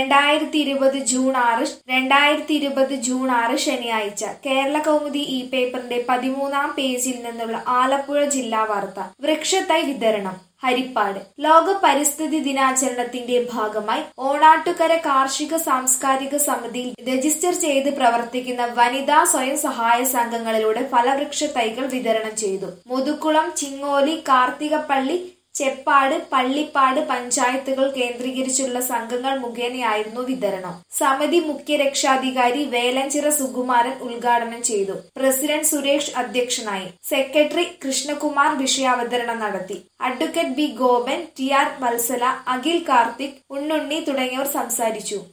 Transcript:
രണ്ടായിരത്തി ഇരുപത് ജൂൺ ആറ് രണ്ടായിരത്തി ഇരുപത് ജൂൺ ആറ് ശനിയാഴ്ച കേരള കൗമുദി ഈ പേപ്പറിന്റെ പതിമൂന്നാം പേജിൽ നിന്നുള്ള ആലപ്പുഴ ജില്ലാ വാർത്ത വൃക്ഷത്തൈ വിതരണം ഹരിപ്പാട് ലോക പരിസ്ഥിതി ദിനാചരണത്തിന്റെ ഭാഗമായി ഓണാട്ടുകര കാർഷിക സാംസ്കാരിക സമിതിയിൽ രജിസ്റ്റർ ചെയ്ത് പ്രവർത്തിക്കുന്ന വനിതാ സ്വയം സഹായ സംഘങ്ങളിലൂടെ ഫലവൃക്ഷ തൈകൾ വിതരണം ചെയ്തു മുതുക്കുളം ചിങ്ങോലി കാർത്തികപ്പള്ളി ചെപ്പാട് പള്ളിപ്പാട് പഞ്ചായത്തുകൾ കേന്ദ്രീകരിച്ചുള്ള സംഘങ്ങൾ മുഖേനയായിരുന്നു വിതരണം സമിതി മുഖ്യ രക്ഷാധികാരി വേലഞ്ചിറ സുകുമാരൻ ഉദ്ഘാടനം ചെയ്തു പ്രസിഡന്റ് സുരേഷ് അധ്യക്ഷനായി സെക്രട്ടറി കൃഷ്ണകുമാർ വിഷയാവതരണം നടത്തി advocate B Gopan T R Vatsala Akhil Karthik Unnunni തുടങ്ങിയവർ സംസാരിച്ചു